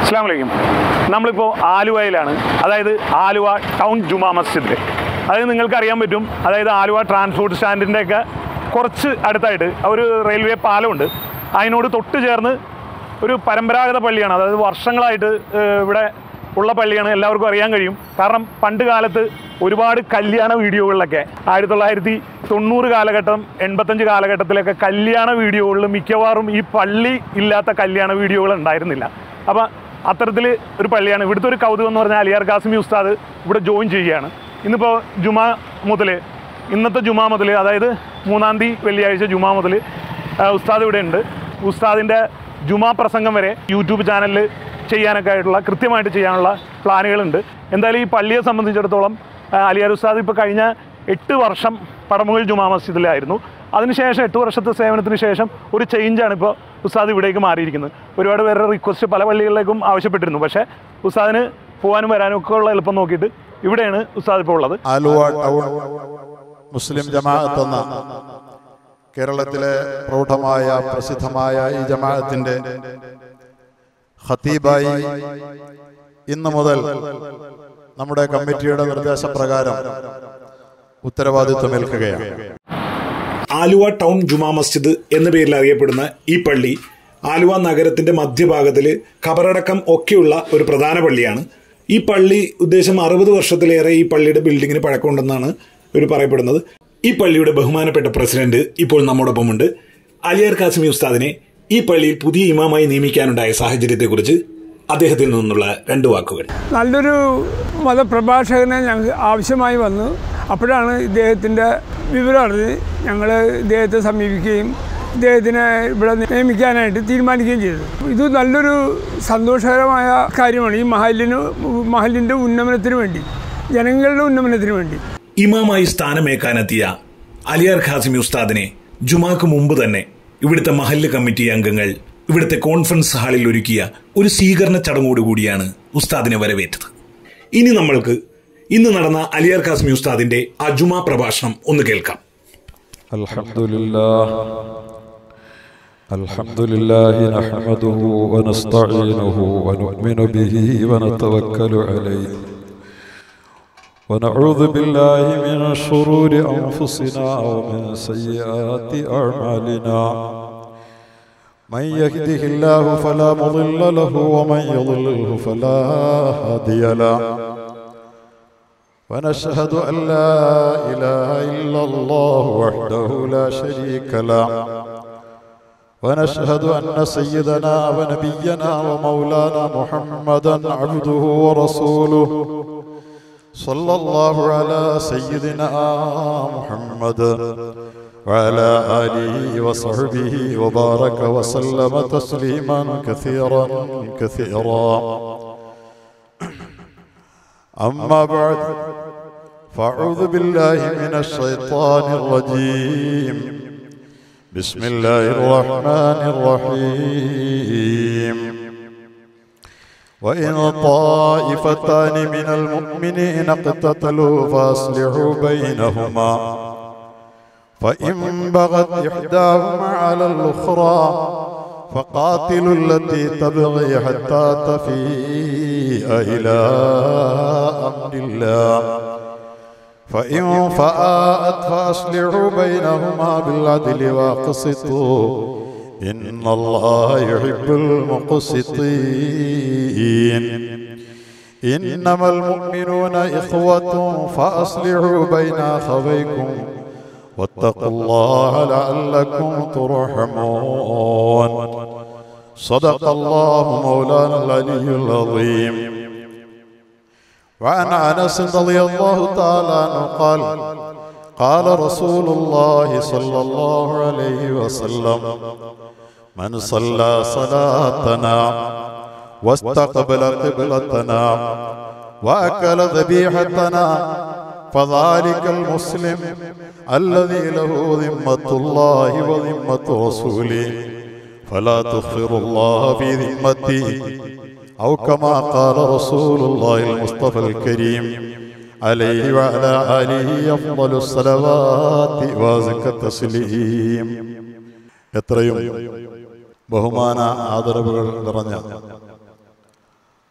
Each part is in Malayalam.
അസ്സാം വലൈക്കും നമ്മളിപ്പോൾ ആലുവയിലാണ് അതായത് ആലുവ ടൗൺ ജുമാ മസ്ജിദിൽ അതായത് നിങ്ങൾക്ക് അറിയാൻ പറ്റും അതായത് ആലുവ ട്രാൻസ്പോർട്ട് സ്റ്റാൻഡിൻ്റെ ഒക്കെ കുറച്ച് അടുത്തായിട്ട് ഒരു റെയിൽവേ പാലമുണ്ട് അതിനോട് തൊട്ട് ചേർന്ന് ഒരു പരമ്പരാഗത പള്ളിയാണ് അതായത് വർഷങ്ങളായിട്ട് ഏഹ്, ഇവിടെ ഉള്ള പള്ളിയാണ് എല്ലാവർക്കും അറിയാൻ കഴിയും കാരണം പണ്ട് കാലത്ത് ഒരുപാട് കല്യാണ വീഡിയോകളിലൊക്കെ ആയിരത്തി തൊള്ളായിരത്തി തൊണ്ണൂറ് കാലഘട്ടം എൺപത്തഞ്ച് കാലഘട്ടത്തിലൊക്കെ കല്യാണ വീഡിയോകളിൽ മിക്കവാറും ഈ പള്ളി ഇല്ലാത്ത കല്യാണ വീഡിയോകൾ ഉണ്ടായിരുന്നില്ല അപ്പം അത്തരത്തിൽ ഒരു പള്ളിയാണ് ഇവിടുത്തെ ഒരു കൗതുകം എന്ന് പറഞ്ഞാൽ അലിയാർ ഖാസിമി ഉസ്താദ് ഇവിടെ ജോയിൻ ചെയ്യുകയാണ് ഇന്നിപ്പോൾ ജുമാ മുതൽ ഇന്നത്തെ ജുമാ മുതൽ അതായത് മൂന്നാം തീയതി വെള്ളിയാഴ്ച ജുമാ മുതൽ ഉസ്താദ് ഇവിടെ ഉണ്ട് ഉസ്താദിൻ്റെ ജുമാ പ്രസംഗം വരെ യൂട്യൂബ് ചാനലിൽ ചെയ്യാനൊക്കെ ആയിട്ടുള്ള കൃത്യമായിട്ട് ചെയ്യാനുള്ള പ്ലാനുകളുണ്ട് എന്തായാലും ഈ പള്ളിയെ സംബന്ധിച്ചിടത്തോളം ആ, അലിയാർ ഉസ്താദ് ഇപ്പോൾ കഴിഞ്ഞ എട്ട് വർഷം പടമുകൾ ജുമാ മസ്ജിദിലായിരുന്നു അതിനുശേഷം എട്ട് വർഷത്തെ സേവനത്തിന് ശേഷം ഒരു ചേഞ്ചാണ് ഇപ്പോൾ ഉസ്താദ് ഇവിടേക്ക് മാറിയിരിക്കുന്നത് ഒരുപാട് പേരുടെ റിക്വസ്റ്റ് പല പള്ളികളിലേക്കും ആവശ്യപ്പെട്ടിരുന്നു പക്ഷേ ഉസ്താദിന് പോകാനും വരാനും ഒക്കെ ഉള്ള എളുപ്പം നോക്കിയിട്ട് ഇവിടെയാണ് ഉസ്താദ് ഇപ്പോൾ ഉള്ളത് ആലുവ ടൗൺ മുസ്ലിം ജമാഅത്ത് എന്ന കേരളത്തിലെ പ്രൗഢമായ പ്രസിദ്ധമായ ഈ ജമാഅത്തിന്റെ ഖത്തീബായി ഇന്ന് മുതൽ നമ്മുടെ കമ്മിറ്റിയുടെ നിർദ്ദേശപ്രകാരം ഉത്തരവാദിത്വമേൽക്കുകയാണ് ആലുവ ടൗൺ ജുമാ മസ്ജിദ് എന്ന പേരിൽ അറിയപ്പെടുന്ന ഈ പള്ളി ആലുവ നഗരത്തിന്റെ മധ്യഭാഗത്തിൽ ഖബറടക്കം ഒക്കെയുള്ള ഒരു പ്രധാന പള്ളിയാണ് ഈ പള്ളി ഉദ്ദേശം അറുപത് വർഷത്തിലേറെ ഈ പള്ളിയുടെ ബിൽഡിങ്ങിന് പഴക്കമുണ്ടെന്നാണ് ഇവർ പറയപ്പെടുന്നത് ഈ പള്ളിയുടെ ബഹുമാനപ്പെട്ട പ്രസിഡന്റ് ഇപ്പോൾ നമ്മോടൊപ്പമുണ്ട് അലിയർ കാസിമി ഉസ്താദിനെ ഈ പള്ളിയിൽ പുതിയ ഇമാമായി നിയമിക്കാനുണ്ടായ സാഹചര്യത്തെക്കുറിച്ച് അദ്ദേഹത്തിൽ നിന്നുള്ള രണ്ട് വാക്കുകൾ നല്ലൊരു മതപ്രഭാഷകനെ ഞങ്ങൾക്ക് ആവശ്യമായി വന്നു അപ്പോഴാണ് ഇദ്ദേഹത്തിൻ്റെ വിവരം അറിഞ്ഞ് ഞങ്ങൾ ഇദ്ദേഹത്തെ സമീപിക്കുകയും ഇദ്ദേഹത്തിനെ ഇവിടെ നിയമിക്കാനായിട്ട് തീരുമാനിക്കുകയും ചെയ്തത് ഇത് നല്ലൊരു സന്തോഷകരമായ കാര്യമാണ് ഈ മഹലിന് മഹലിൻ്റെ ഉന്നമനത്തിന് വേണ്ടി ജനങ്ങളുടെ ഉന്നമനത്തിന് വേണ്ടി ഇമാമായി സ്ഥാനമേക്കാനെത്തിയ അലിയാർ ഖാസിമി ഉസ്താദിനെ ജുമാക്ക് മുമ്പ് തന്നെ ഇവിടുത്തെ മഹല്ല് കമ്മിറ്റി അംഗങ്ങൾ ഇവിടുത്തെ കോൺഫറൻസ് ഹാളിൽ ഒരുക്കിയ ഒരു സ്വീകരണ ചടങ്ങോടുകൂടിയാണ് ഉസ്താദിനെ വരവേറ്റത് ഇനി നമ്മൾക്ക് ഇന്ന് നടന്ന അലിയാർ ഖാസിമി ഉസ്താദിന്റെ ആ ജുമാ പ്രഭാഷണം ഒന്ന് കേൾക്കാം الحمد لله الحمد لله نحمده ونستعينه ونؤمن به ونتوكل عليه ونعوذ بالله من شرور أنفسنا ومن سيئات أعمالنا من يهده الله فلا مضل له ومن يضلله فلا هادي له ونشهد أن لا إله إلا الله وحده لا شريك له ونشهد أن سيدنا ونبينا ومولانا محمدا عبده ورسوله صلى الله على سيدنا محمد وعلى آله وصحبه وبارك وسلم تسليما كثيرا كثيرا أما بعد فأعوذ بالله من الشيطان الرجيم بسم الله الرحمن الرحيم وإن طائفتان من المؤمنين اقتتلوا فأصلحوا بينهما فإن بغت إحداهما على الأخرى فقاتلوا التي تبغي حتى تفيء إلى أمر الله فإن فآءت فأصلحوا بينهما بالعدل واقسطوا إن الله يحب المقسطين إنما المؤمنون إخوة فأصلحوا بين أخويكم واتقوا الله لعلكم ترحمون صدق الله مولانا العلي العظيم وعن انس رضي الله تعالى عنه قال قال رسول الله صلى الله عليه وسلم من صلى صلاتنا واستقبل قبلتنا واكل ذبيحتنا فذلك المسلم الذي له ذمة الله وذمة رسوله فلا تخفر الله في ذمتي أو كما قال رسول الله المصطفى الكريم عليه وعلى آله أفضل الصلوات وأزكى التسليم എത്രയും ബഹുമാന ആദരവുകൾ നിറഞ്ഞ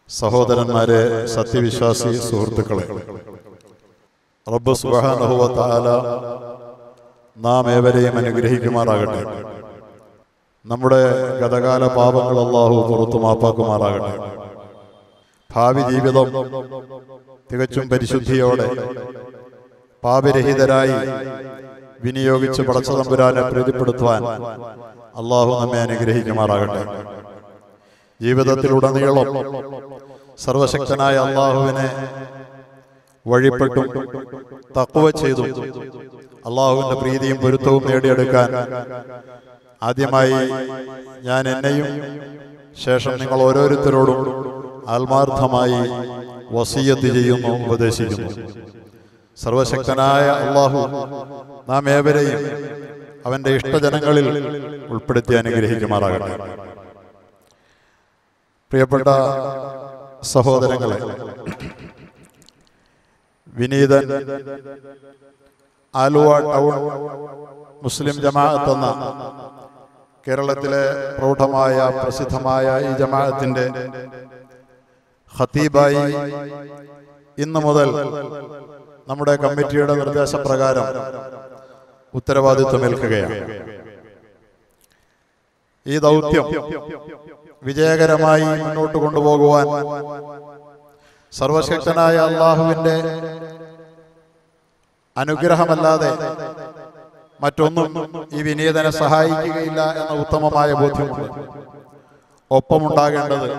സഹോദരന്മാരെ സത്യവിശ്വാസി സുഹൃത്തുക്കളെ റബ്ബ് സുബാനഹുവ താല നാം ഏവരെയും അനുഗ്രഹിക്കുമാറാകട്ടെ നമ്മുടെ ഗതകാല പാപങ്ങൾ അള്ളാഹു പുറത്തു മാപ്പാക്കുമാറാകട്ടെ ഭാവി ജീവിതം തികച്ചും പരിശുദ്ധിയോടെ പാപരഹിതരായി വിനിയോഗിച്ച് പടച്ചതമ്പുരാനെ പ്രീതിപ്പെടുത്തുവാൻ അള്ളാഹു നമ്മെ അനുഗ്രഹിക്കുമാറാകട്ടെ ജീവിതത്തിലുടനീളം സർവശക്തനായ അള്ളാഹുവിനെ വഴിപ്പെട്ടും തക്കുവ ചെയ്തു അള്ളാഹുവിന്റെ പ്രീതിയും പൊരുത്തവും നേടിയെടുക്കാൻ ആദ്യമായി ഞാൻ എന്നെയും ശേഷം നിങ്ങൾ ഓരോരുത്തരോടും ആത്മാർത്ഥമായി വസീയത്ത് ചെയ്യുന്നു ഉപദേശിക്കുന്നു സർവശക്തനായ അള്ളാഹു നാം ഏവരെയും അവന്റെ ഇഷ്ടജനങ്ങളിൽ ഉൾപ്പെടുത്തി അനുഗ്രഹിക്കുമാറാകട്ടെ പ്രിയപ്പെട്ട സഹോദരങ്ങളെ വിനീതൻ ആലുവ ടൗൺ മുസ്ലിം ജമാഅത്ത് എന്ന കേരളത്തിലെ പ്രൗഢമായ പ്രസിദ്ധമായ ഈ ജമാഅത്തിന്റെ ഖത്തീബായി ഇന്ന് മുതൽ നമ്മുടെ കമ്മിറ്റിയുടെ നിർദ്ദേശപ്രകാരം ഉത്തരവാദിത്വമേൽക്കുകയാണ് ഈ ദൗത്യം വിജയകരമായി മുന്നോട്ട് കൊണ്ടുപോകുവാൻ സർവശക്തനായ അള്ളാഹുവിന്റെ അനുഗ്രഹമല്ലാതെ മറ്റൊന്നും ഈ വിനീതനെ സഹായിക്കുകയില്ല എന്ന ഉത്തമമായ ബോധ്യമുണ്ട് ഒപ്പമുണ്ടാകേണ്ടത്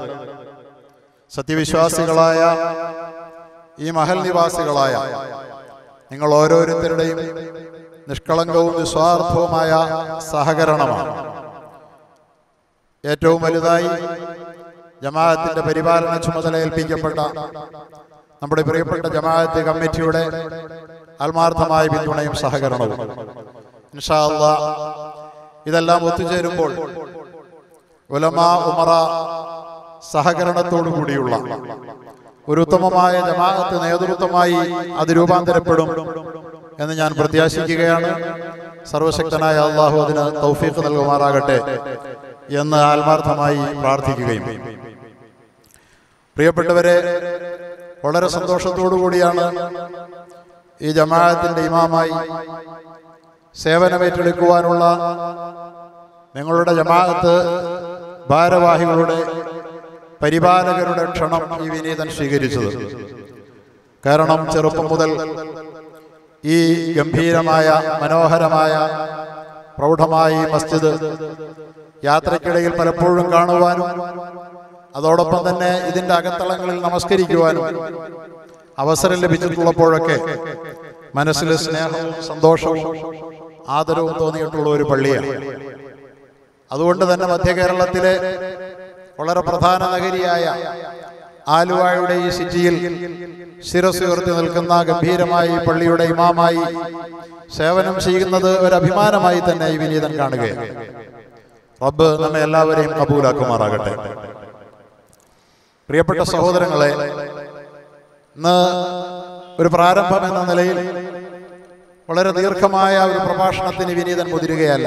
സത്യവിശ്വാസികളായ ഈ മഹൽ നിവാസികളായ നിങ്ങൾ ഓരോരുത്തരുടെയും നിഷ്കളങ്കവും നിസ്വാർത്ഥവുമായ സഹകരണമാണ് ഏറ്റവും വലുതായി ജമാഅത്തിന്റെ പരിപാലന ചുമതല ഏൽപ്പിക്കപ്പെട്ട നമ്മുടെ പ്രിയപ്പെട്ട ജമാഅത്ത് കമ്മിറ്റിയുടെ ആത്മാർത്ഥമായ പിന്തുണയും സഹകരണവും ഇൻഷാ അള്ളാ ഇതെല്ലാം ഒത്തുചേരുമ്പോൾ ഉലമ ഉമറ സഹകരണത്തോടു കൂടിയുള്ള ഒരു ഉത്തമമായ ജമാഅത്ത് നേതൃത്വമായി അത് രൂപാന്തരപ്പെടും എന്ന് ഞാൻ പ്രത്യാശിക്കുകയാണ് സർവശക്തനായ അള്ളാഹു അതിന് തൗഫീഖ് നൽകുമാറാകട്ടെ എന്ന് ആത്മാർത്ഥമായി പ്രാർത്ഥിക്കുകയും പ്രിയപ്പെട്ടവരെ വളരെ സന്തോഷത്തോടു കൂടിയാണ് ഈ ജമാഅത്തിന്റെ ഇമാമായി സേവനമേറ്റെടുക്കുവാനുള്ള നിങ്ങളുടെ ജമാഅത്ത് ഭാരവാഹികളുടെ പരിപാലകരുടെ ക്ഷണം ഈ വിനീതൻ സ്വീകരിച്ചത് കാരണം ചെറുപ്പം മുതൽ ഈ ഗംഭീരമായ മനോഹരമായ പ്രൗഢമായ ഈ മസ്ജിദ് യാത്രക്കിടയിൽ പലപ്പോഴും കാണുവാനും അതോടൊപ്പം തന്നെ ഇതിന്റെ അകത്തളങ്ങളിൽ നമസ്കരിക്കുവാനും അവസരം ലഭിച്ചിട്ടുള്ളപ്പോഴൊക്കെ മനസ്സിൽ സ്നേഹവും സന്തോഷവും ആദരവും തോന്നിയിട്ടുള്ള ഒരു പള്ളിയാണ് അതുകൊണ്ട് തന്നെ മധ്യ കേരളത്തിലെ വളരെ പ്രധാന നഗരിയായ ആലുവായുടെ ഈ സിറ്റിയിൽ ശിരസ് ഉയർത്തി നിൽക്കുന്ന ഗംഭീരമായ ഈ പള്ളിയുടെ ഇമാമായി സേവനം ചെയ്യുന്നത് ഒരു അഭിമാനമായി തന്നെ ഈ വിനീതൻ കാണുകയാണ് റബ്ബ് നമ്മെ എല്ലാവരെയും കബൂലാക്കുമാറാകട്ടെ പ്രിയപ്പെട്ട സഹോദരങ്ങളെ ഇന്ന് ഒരു പ്രാരംഭം എന്ന നിലയിൽ വളരെ ദീർഘമായ ഒരു പ്രഭാഷണത്തിന് വിനീതൻ മുതിരുകയല്ല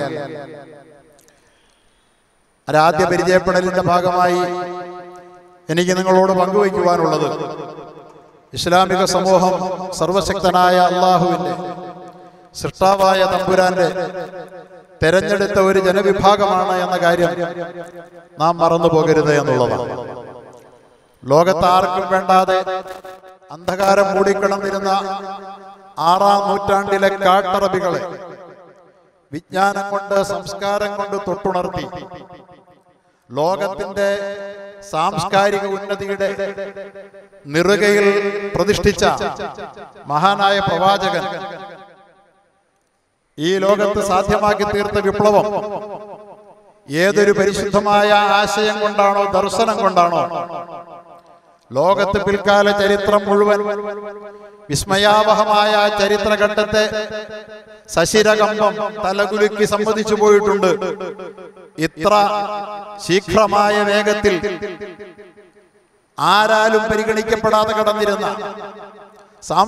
ഒരാദ്യ പരിചയപ്പെടലിന്റെ ഭാഗമായി എനിക്ക് നിങ്ങളോട് പങ്കുവയ്ക്കുവാനുള്ളത് ഇസ്ലാമിക സമൂഹം സർവശക്തനായ അള്ളാഹുവിന്റെ സൃഷ്ടാവായ തമ്പുരാന്റെ തെരഞ്ഞെടുത്ത ഒരു ജനവിഭാഗമാണ് എന്ന കാര്യം നാം മറന്നു പോകരുത് എന്നുള്ളതാണ് ലോകത്ത് ആർക്കും വേണ്ടാതെ അന്ധകാരം മൂടിക്കിടന്നിരുന്ന ആറാം നൂറ്റാണ്ടിലെ കാട്ടറബികളെ വിജ്ഞാനം കൊണ്ട് സംസ്കാരം കൊണ്ട് തൊട്ടുണർത്തി ലോകത്തിന്റെ സാംസ്കാരിക ഉന്നതിയുടെ നിറുകയിൽ പ്രതിഷ്ഠിച്ച മഹാനായ പ്രവാചകൻ ഈ ലോകത്ത് സാധ്യമാക്കി തീർത്ത വിപ്ലവം ഏതൊരു പരിശുദ്ധമായ ആശയം കൊണ്ടാണോ ദർശനം കൊണ്ടാണോ ലോകത്ത് പിൽക്കാല ചരിത്രം മുഴുവൻ വിസ്മയാവഹമായ ചരിത്രഘട്ടത്തെ സശിരകമ്പം തലകുലുക്കി സമ്മതിച്ചു പോയിട്ടുണ്ട് ഇത്ര ശീഘ്രമായ വേഗത്തിൽ ആരാലും പരിഗണിക്കപ്പെടാതെ കടന്നിരുന്ന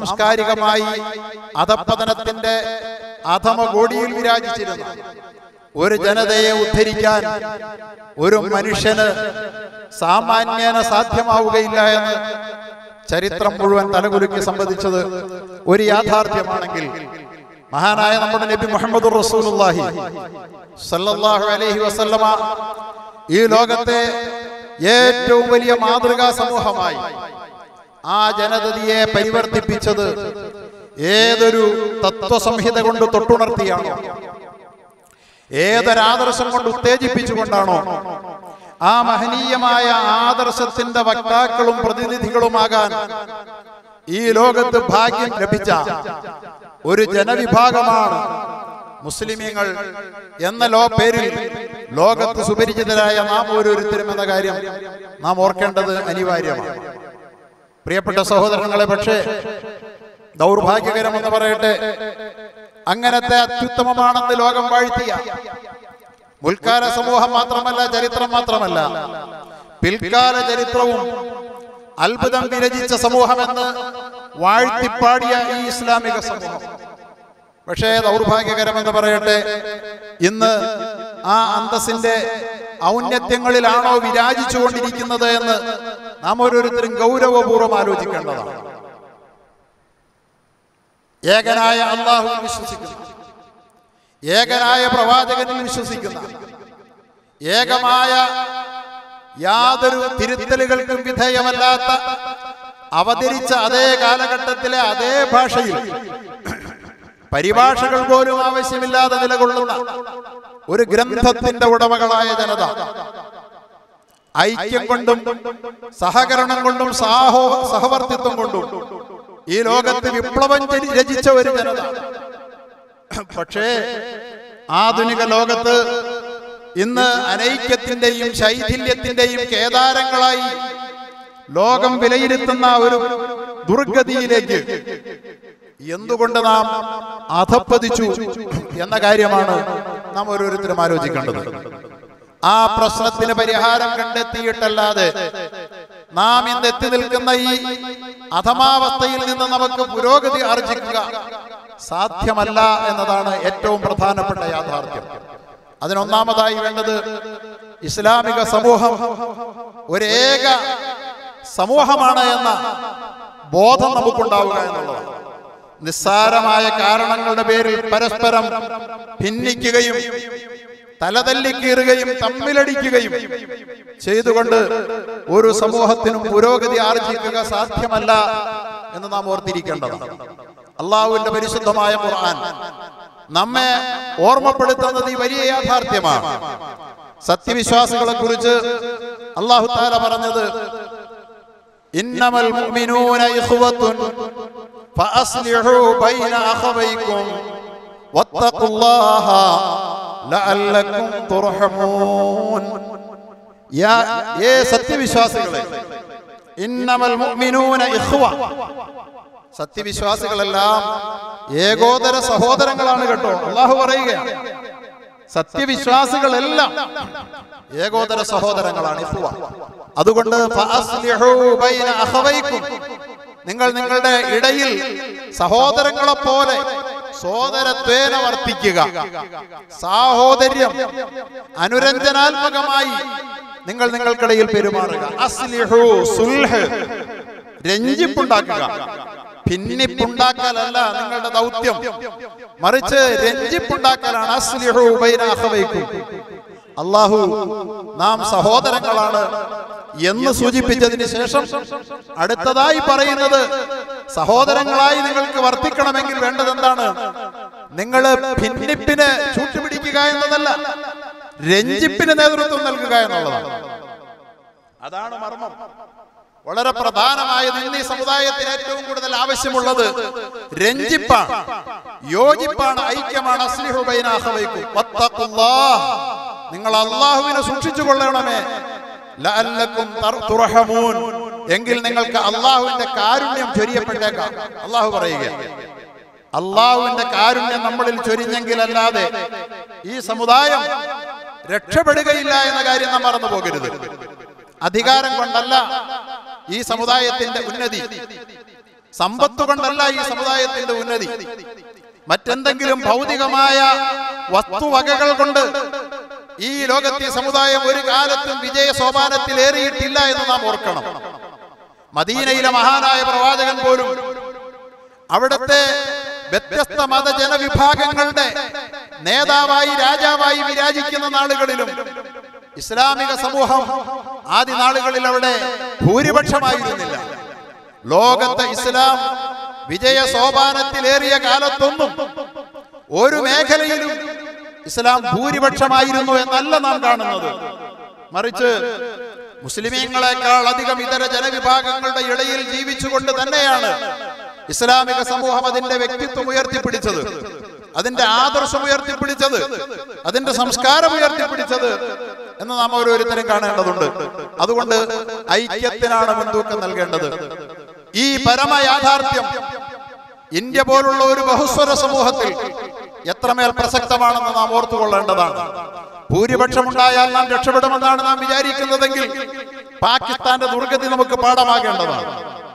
സാംസ്കാരികമായി അധപ്പതനത്തിന്റെ അധമ കോടിയിൽ വിരാജിച്ചിരുന്ന ഒരു ജനതയെ ഉദ്ധരിക്കാൻ ഒരു മനുഷ്യന് സാമാന്യേന സാധ്യമാവുകയില്ല എന്ന് ചരിത്രം മുഴുവൻ തലകുലുക്കി സംബന്ധിച്ചത് ഒരു യാഥാർത്ഥ്യമാണെങ്കിൽ മഹാനായ നമ്മുടെ നബി മുഹമ്മദ് റസൂലുള്ളാഹി സല്ലല്ലാഹു അലൈഹി വസല്ലമ ഈ ലോകത്തെ ഏറ്റവും വലിയ മാതൃകാ സമൂഹമായി ആ ജനതയെ പരിവർത്തിപ്പിച്ചത് ഏതൊരു തത്വസംഹിത കൊണ്ട് തൊട്ടുണർത്തിയാണോ ഏതൊരാദർശം കൊണ്ട് ഉത്തേജിപ്പിച്ചുകൊണ്ടാണോ ആ മഹനീയമായ ആദർശത്തിന്റെ വക്താക്കളും പ്രതിനിധികളുമാകാൻ ഈ ലോകത്ത് ഭാഗ്യം ലഭിച്ച ഒരു ജനവിഭാഗമാണ് മുസ്ലിമീങ്ങൾ എന്ന ലോ പേരിൽ ലോകത്ത് സുപരിചിതരായ നാം ഓരോരുത്തരും എന്ന കാര്യം നാം ഓർക്കേണ്ടത് അനിവാര്യമാണ് പ്രിയപ്പെട്ട സഹോദരങ്ങളെ പക്ഷേ ദൗർഭാഗ്യകരമെന്ന് പറയട്ടെ അങ്ങനത്തെ അത്യുത്തമമാണെന്ന് ലോകം വാഴ്ത്തിയ മുൽക്കാല സമൂഹം മാത്രമല്ല ചരിത്രം മാത്രമല്ല പിൽക്കാല ചരിത്രവും അത്ഭുതം വിരചിച്ച സമൂഹമെന്ന് വാഴ്ത്തിപ്പാടിയ ഈ ഇസ്ലാമിക സമൂഹം പക്ഷേ ദൗർഭാഗ്യകരമെന്ന് പറയട്ടെ ഇന്ന് ആ അന്തസ്സിന്റെ ഔന്നത്യങ്ങളിലാണോ വിരാജിച്ചുകൊണ്ടിരിക്കുന്നത് എന്ന് നാം ഓരോരുത്തരും ഗൗരവപൂർവ്വം ആലോചിക്കേണ്ടതാണ് ഏകനായ അള്ളാഹുവിൽ വിശ്വസിക്കുന്നു ഏകനായ പ്രവാചകനിൽ വിശ്വസിക്കുന്ന ഏകമായ യാതൊരു തിരുത്തലുകൾക്കും വിധേയമല്ലാത്ത അവതരിച്ച അതേ കാലഘട്ടത്തിലെ അതേ ഭാഷയിൽ പരിഭാഷകൾ പോലും ആവശ്യമില്ലാതെ നിലകൊള്ളുന്ന ഒരു ഗ്രന്ഥത്തിന്റെ ഉടമകളായ ജനത ഐക്യം കൊണ്ടും സഹകരണം കൊണ്ടും സാഹോ സഹവർത്തിത്വം കൊണ്ടും ഈ ലോകത്ത് വിപ്ലവം ചരി- രചിച്ച ഒരു ജനത പക്ഷേ ആധുനിക ലോകത്ത് ഇന്ന് അനൈക്യത്തിന്റെയും ശൈഥില്യത്തിന്റെയും കേദാരങ്ങളായി ലോകം വിലയിരുത്തുന്ന ഒരു ദുർഗതിയിലേക്ക് എന്തുകൊണ്ട് നാം അധപ്പതിച്ചു എന്ന കാര്യമാണ് നാം ഓരോരുത്തരും ആലോചിക്കേണ്ടത് ആ പ്രശ്നത്തിന് പരിഹാരം കണ്ടെത്തിയിട്ടല്ലാതെ നാം ഇന്ന് എത്തി നിൽക്കുന്ന ഈ അധമാവസ്ഥയിൽ നിന്ന് നമുക്ക് പുരോഗതി ആർജിക്കുക സാധ്യമല്ല എന്നതാണ് ഏറ്റവും പ്രധാനപ്പെട്ട യാഥാർത്ഥ്യം അതിനൊന്നാമതായി വേണ്ടത് ഇസ്ലാമിക സമൂഹം ഒരേക സമൂഹമാണ് എന്ന ബോധം നമുക്കുണ്ടാവുക എന്നുള്ളതാണ് നിസ്സാരമായ കാരണങ്ങളുടെ പേരിൽ പരസ്പരം ഭിന്നിക്കുകയും തലതല്ലിക്കീറുകയും തമ്മിലടിക്കുകയും ചെയ്തുകൊണ്ട് ഒരു സമൂഹത്തിനും പുരോഗതി ആർജിക്കുക സാധ്യമല്ല എന്ന് നാം ഓർത്തിരിക്കേണ്ടതാണ് അള്ളാഹുവിന്റെ പരിശുദ്ധമായ ഖുർആൻ നമ്മെ ഓർമ്മപ്പെടുത്തുന്നത് ഈ വലിയ യാഥാർത്ഥ്യമാണ് സത്യവിശ്വാസികളെ കുറിച്ച് അള്ളാഹു താല പറഞ്ഞത് ഇന്നമൽ മുഅ്മിനൂന ഇഖ്വത്തുൻ ഫഅസ്ലിഹു ബൈന അഖവൈക്കും വത്തഖുല്ലാഹ ലഅല്ലക്കും തുർഹമൂൻ യാ ഏ സത്യവിശ്വാസികളെ ഇന്നമൽ മുഅ്മിനൂന ഇഖ്വ സത്യവിശ്വാസികളെല്ലാം ഏകോദര സഹോദരങ്ങളാണ് കേട്ടോ അള്ളാഹു പറയുകയാണ് സത്യവിശ്വാസികളെല്ലാം ഏകോദര സഹോദരങ്ങളാണ് ഇഖ്വ അതുകൊണ്ട് ഫഅസ്ലിഹു ബൈന അഖവൈക്കും നിങ്ങൾ നിങ്ങളുടെ ഇടയിൽ സഹോദരങ്ങളെ പോലെ സോദരത്വേന വർത്തിക്കുക സാഹോദര്യം അനുരഞ്ജനാത്മകമായി നിങ്ങൾ നിങ്ങൾക്കിടയിൽ പെരുമാറുക അസ്ലിഹു സുൽഹ് രഞ്ജിപ്പുണ്ടാക്കുക ഭിന്നിപ്പുണ്ടാക്കലല്ല നിങ്ങളുടെ ദൗത്യം മറിച്ച് രഞ്ജിപ്പുണ്ടാക്കലാണ് അസ്ലിഹു ബൈന അഖവൈക്കും അള്ളാഹു നാം സഹോദരങ്ങളാണ് എന്ന് സൂചിപ്പിച്ചതിന് ശേഷം അടുത്തതായി പറയുന്നത് സഹോദരങ്ങളായി നിങ്ങൾക്ക് വർത്തിക്കണമെങ്കിൽ വേണ്ടത് എന്താണ് നിങ്ങൾ ഭിന്നിപ്പിന് ചൂട്ടുപിടിക്കുക എന്നതല്ല രഞ്ജിപ്പിന് നേതൃത്വം നൽകുക എന്നുള്ളതാണ് അതാണ് മർമ്മം വളരെ പ്രധാനമായത് ഇന്ന് ഈ സമുദായത്തിന് ഏറ്റവും കൂടുതൽ ആവശ്യമുള്ളത് രഞ്ജിപ്പാണ് യോജിപ്പാണ് ഐക്യമാണ് അസ്ലിഹു ബൈന അഖവൈക്കും. വത്തഖുല്ലാഹ്. നിങ്ങൾ അള്ളാഹുവിനെ സൂക്ഷിച്ചു കൊള്ളണമേ ലഅല്ലക്കും തർ- തുർഹമൂൻ. എങ്കിൽ നിങ്ങൾക്ക് അള്ളാഹുവിന്റെ കാരുണ്യം ചൊരിയപ്പെട്ടേക്കാം അള്ളാഹു പറയുകയാണ് അള്ളാഹുവിന്റെ കാരുണ്യം നമ്മളിൽ ചൊരിഞ്ഞെങ്കിലല്ലാതെ ഈ സമുദായം രക്ഷപ്പെടുകയില്ല എന്ന കാര്യം നാം മറന്നു പോകരുത് അധികാരം കൊണ്ടല്ല ഈ സമുദായത്തിന്റെ ഉന്നതി സമ്പത്ത് കൊണ്ടല്ല ഈ സമുദായത്തിന്റെ ഉന്നതി മറ്റെന്തെങ്കിലും ഭൗതികമായ വസ്തുവകകൾ കൊണ്ട് ഈ ലോകത്തെ സമുദായം ഒരു കാലത്തും വിജയ സോപാനത്തിൽ ഏറിയിട്ടില്ല എന്ന് നാം ഓർക്കണം മദീനയിലെ മഹാനായ പ്രവാചകൻ പോലും അവിടുത്തെ വ്യത്യസ്ത മതജനവിഭാഗങ്ങളുടെ നേതാവായി രാജാവായി വിരാജിക്കുന്ന നാളുകളിലും ഇസ്ലാമിക സമൂഹം ആദ്യ നാളുകളിൽ അവിടെ ഭൂരിപക്ഷമായിരുന്നില്ല ലോകത്തെ ഇസ്ലാം വിജയ സോപാനത്തിലേറിയ കാലത്തൊന്നും ഒരു മേഖലയിലും ഇസ്ലാം ഭൂരിപക്ഷമായിരുന്നു എന്നല്ല നാം കാണുന്നത് മറിച്ച് മുസ്ലിമീങ്ങളെക്കാൾ അധികം ഇതര ജനവിഭാഗങ്ങളുടെ ഇടയിൽ ജീവിച്ചുകൊണ്ട് തന്നെയാണ് ഇസ്ലാമിക സമൂഹം അതിന്റെ വ്യക്തിത്വം ഉയർത്തിപ്പിടിച്ചത് അതിന്റെ ആദർശം ഉയർത്തിപ്പിടിച്ചത് അതിന്റെ സംസ്കാരം ഉയർത്തിപ്പിടിച്ചത് എന്ന് നാം ഓരോരുത്തരും കാണേണ്ടതുണ്ട് അതുകൊണ്ട് ഐക്യത്തിനാണ് മുൻതൂക്കം നൽകേണ്ടത് ഈ പരമ യാഥാർത്ഥ്യം ഇന്ത്യ പോലുള്ള ഒരു ബഹുസ്വര സമൂഹത്തിൽ എത്രമേൽ പ്രസക്തമാണെന്ന് നാം ഓർത്തുകൊള്ളേണ്ടതാണ് ഭൂരിപക്ഷമുണ്ടായാൽ നാം രക്ഷപ്പെടുമെന്നാണ് നാം വിചാരിക്കുന്നതെങ്കിൽ പാകിസ്ഥാന്റെ ദുർഗതി നമുക്ക് പാഠമാകേണ്ടതാണ്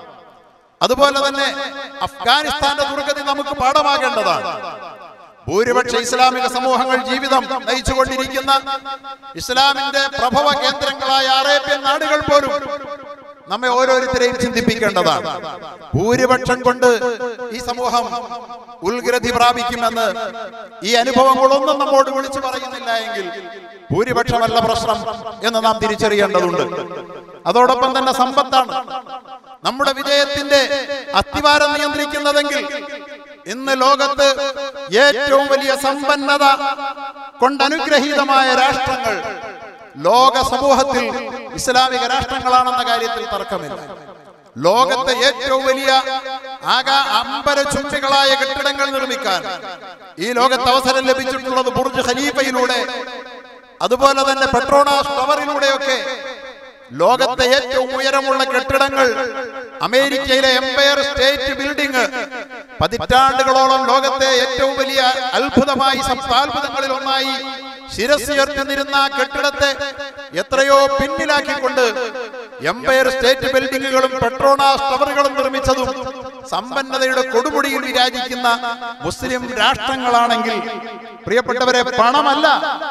അതുപോലെ തന്നെ അഫ്ഗാനിസ്ഥാന്റെ ദുർഗതി നമുക്ക് പാഠമാകേണ്ടതാണ് ഭൂരിപക്ഷ ഇസ്ലാമിക സമൂഹങ്ങൾ ജീവിതം നയിച്ചുകൊണ്ടിരിക്കുന്ന ഇസ്ലാമിന്റെ പ്രഭവ കേന്ദ്രങ്ങളായ അറേബ്യൻ നാടുകൾ പോലും നമ്മെ ഓരോരുത്തരെയും ചിന്തിപ്പിക്കേണ്ടതാണ് ഭൂരിപക്ഷം കൊണ്ട് ഈ സമൂഹം ഉത്ഗ്രതി പ്രാപിക്കുമെന്ന് ഈ അനുഭവങ്ങളൊന്നും നമ്മോട് വിളിച്ചു പറയുന്നില്ല എങ്കിൽ ഭൂരിപക്ഷമല്ല പ്രശ്നം എന്ന് നാം തിരിച്ചറിയേണ്ടതുണ്ട് അതോടൊപ്പം തന്നെ സമ്പത്താണ് നമ്മുടെ വിജയത്തിന്റെ അത്തിവാരം നിയന്ത്രിക്കുന്നതെങ്കിൽ ഇന്ന് ലോകത്ത് ഏറ്റവും വലിയ സമ്പന്നത കൊണ്ടനുഗ്രഹീതമായ രാഷ്ട്രങ്ങൾ ലോക സമൂഹത്തിൽ ഇസ്ലാമിക രാഷ്ട്രങ്ങളാണെന്ന കാര്യത്തിൽ തർക്കമില്ല ലോകത്തെ ഏറ്റവും വലിയ ആകാ അമ്പര ചുറ്റുകളായ കെട്ടിടങ്ങൾ നിർമ്മിക്കാൻ ഈ ലോകത്ത് അവസരം ലഭിച്ചിട്ടുള്ളത് ബുർജ് ഖലീഫയിലൂടെ അതുപോലെ തന്നെ പെട്രോണാസ് ടവറിലൂടെയൊക്കെ ലോകത്തെ ഏറ്റവും ഉയരമുള്ള കെട്ടിടങ്ങൾ അമേരിക്കയിലെ എംപയർ സ്റ്റേറ്റ് ബിൽഡിംഗ് പതിറ്റാണ്ടുകളോളം ലോകത്തെ ഏറ്റവും വലിയ അത്ഭുതമായി സപ്താത്ഭുതങ്ങളിൽ ഒന്നായി ശിരസുയർത്തുന്നിരുന്ന ആ കെട്ടിടത്തെ എത്രയോ പിന്നിലാക്കിക്കൊണ്ട് എംപയർ സ്റ്റേറ്റ് ബിൽഡിങ്ങുകളും പെട്രോണാസ് ടവറുകളും നിർമ്മിച്ചതും സമ്പന്നതയുടെ കൊടുമുടിയിൽ വിരാജിക്കുന്ന മുസ്ലിം രാഷ്ട്രങ്ങളാണെങ്കിൽ പ്രിയപ്പെട്ടവരെ പണമല്ല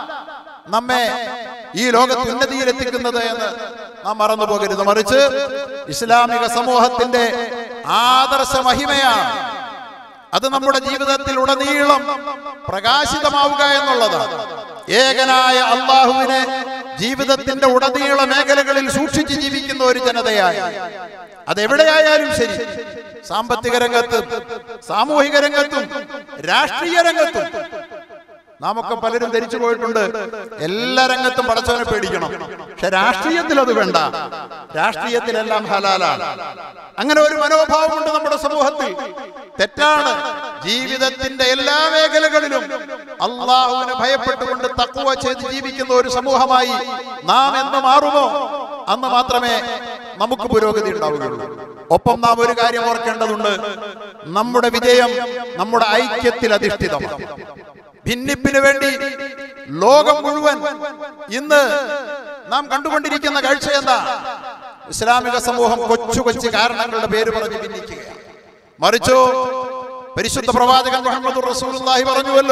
നമ്മെ ഈ ലോകത്ത് ഉന്നതിയിലെത്തിക്കുന്നത് എന്ന് നാം മറന്നു പോകരുത് മറിച്ച് ഇസ്ലാമിക സമൂഹത്തിന്റെ ആദർശ മഹിമയാണ് അത് നമ്മുടെ ജീവിതത്തിൽ ഉടനീളം പ്രകാശിതമാവുക എന്നുള്ളതാണ് ഏകനായ അള്ളാഹുവിനെ ജീവിതത്തിന്റെ ഉടനീള മേഖലകളിൽ സൂക്ഷിച്ച് ജീവിക്കുന്ന ഒരു ജനതയായി അതെവിടെയായാലും ശരി സാമ്പത്തിക രംഗത്തും സാമൂഹിക രംഗത്തും രാഷ്ട്രീയ രംഗത്തും നാമൊക്കെ പലരും ധരിച്ചു പോയിട്ടുണ്ട് എല്ലാ രംഗത്തും പടച്ചവനെ പേടിക്കണം പക്ഷെ രാഷ്ട്രീയത്തിൽ അത് വേണ്ട രാഷ്ട്രീയത്തിലെല്ലാം ഹലാലാണ് അങ്ങനെ ഒരു മനോഭാവമുണ്ട് നമ്മുടെ സമൂഹത്തിൽ തെറ്റാണ് ജീവിതത്തിന്റെ എല്ലാ മേഖലകളിലും അള്ളാഹുവിനെ ഭയപ്പെട്ടുകൊണ്ട് തക്കുവ ചെയ്ത് ജീവിക്കുന്ന ഒരു സമൂഹമായി നാം എന്ന് മാറുമോ അന്ന് മാത്രമേ നമുക്ക് പുരോഗതി ഉണ്ടാവുകയുള്ളൂ ഒപ്പം നാം ഒരു കാര്യം ഓർക്കേണ്ടതുണ്ട് നമ്മുടെ വിജയം നമ്മുടെ ഐക്യത്തിൽ അധിഷ്ഠിതമാണ് ഭിന്നിപ്പിന് വേണ്ടി ലോകം മുഴുവൻ ഇന്ന് നാം കണ്ടുകൊണ്ടിരിക്കുന്ന കാഴ്ച എന്താ ഇസ്ലാമിക സമൂഹം കൊച്ചു കൊച്ചു കാരണങ്ങളുടെ പേര് പറഞ്ഞ് ഭിന്നിക്കുകയാണ് മറിച്ചോ പരിശുദ്ധ പ്രവാചകൻ മുഹമ്മദ് റസൂലുള്ളാഹി പറഞ്ഞുവല്ലോ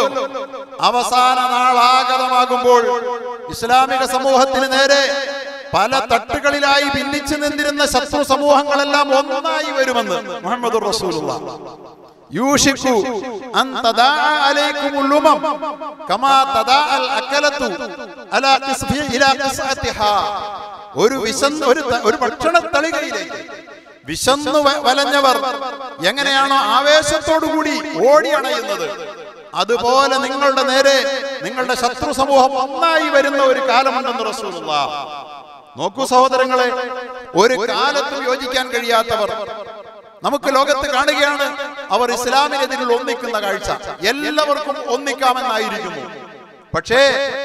അവസാന നാളാഗതമാകുമ്പോൾ ഇസ്ലാമിക സമൂഹത്തിന് നേരെ പല തട്ടുകളിലായി ഭിന്നിച്ചു നിന്നിരുന്ന ശത്രു സമൂഹങ്ങളെല്ലാം ഒന്നായി വരുമെന്ന് മുഹമ്മദ് റസൂലുള്ള യൂഷിക്കു അൻ തദാഅ അലൈക്കുമുൽ ഉമം കമാ തദാഅൽ അക്കലത്തു അലാ ഖിസ്ഫി ഇലാ ഖിസ്അത്തിഹാ ഒരു വിശന്ന് ഒരു ത- ഒരു ഭക്ഷണ തളികയിലേക്ക് വിശന്നു വ- വലഞ്ഞവർ എങ്ങനെയാണോ ആവേശത്തോടുകൂടി ഓടി അണയുന്നത് അതുപോലെ നിങ്ങളുടെ നേരെ നിങ്ങളുടെ ശത്രു സമൂഹം ഒന്നായി വരുന്ന ഒരു കാലമുണ്ടെന്ന് റസൂലുള്ള നോക്കൂ സഹോദരങ്ങളെ ഒരു കാലത്തും യോജിക്കാൻ കഴിയാത്തവർ നമുക്ക് ലോകത്ത് കാണുകയാണ് അവർ ഇസ്ലാമിനെതിരിൽ ഒന്നിക്കുന്ന കാഴ്ച എല്ലാവർക്കും ഒന്നിക്കാമെന്നായിരിക്കുന്നു പക്ഷേ